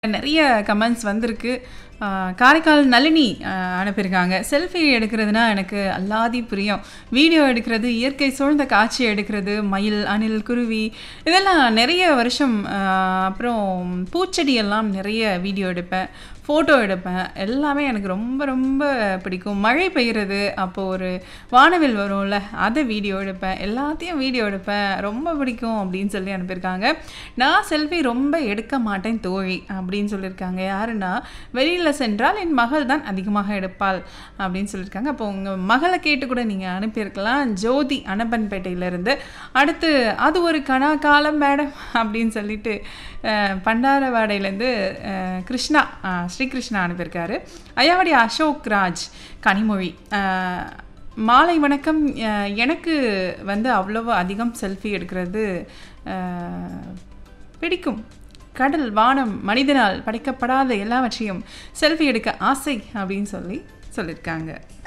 நிறைய கமெண்ட்ஸ் வந்திருக்கு ஆ, காரைக்கால் நளினி ஆ, அனுப்பியிருக்காங்க செல்ஃபி எடுக்கிறதுனா எனக்கு அல்லாதி பிரியம் வீடியோ எடுக்கிறது இயற்கை சூழ்ந்த காட்சி எடுக்கிறது மயில் அணில் குருவி இதெல்லாம் நிறைய வருஷம் ஆ, அப்புறம் பூச்செடி எல்லாம் நிறைய வீடியோ எடுப்பேன் ஃபோட்டோ எடுப்பேன் எல்லாமே எனக்கு ரொம்ப ரொம்ப பிடிக்கும் மழை பெய்யுறது அப்போ ஒரு வானவில் வரும்ல அதை வீடியோ எடுப்பேன் எல்லாத்தையும் வீடியோ எடுப்பேன் ரொம்ப பிடிக்கும் அப்படின்னு சொல்லி அனுப்பியிருக்காங்க நான் செல்ஃபி ரொம்ப எடுக்க மாட்டேன் தோழி அப்படின்னு சொல்லியிருக்காங்க யாருன்னா வெளியில் சென்றால் என் மகள் தான் அதிகமாக எடுப்பாள் அப்படின்னு சொல்லியிருக்காங்க அப்போ உங்கள் மகளை கேட்டு கூட நீங்கள் அனுப்பியிருக்கலாம் ஜோதி அனப்பன்பேட்டையிலேருந்து அடுத்து அது ஒரு கனா காலம் மேடம் அப்படின்னு சொல்லிட்டு அஹ், பண்டாரவாடையிலேருந்து அஹ், கிருஷ்ணா அஹ், ஸ்ரீகிருஷ்ணா அனுப்பியிருக்காரு ஐயாவடி அசோக் ராஜ் கனிமொழி அஹ், மாலை வணக்கம் அஹ், எனக்கு வந்து அவ்வளவு அதிகம் செல்ஃபி எடுக்கிறது அஹ், பிடிக்கும் கடல் வானம் மனிதனால் படைக்கப்படாத எல்லாவற்றையும் செல்ஃபி எடுக்க ஆசை அப்படின்னு சொல்லி சொல்லியிருக்காங்க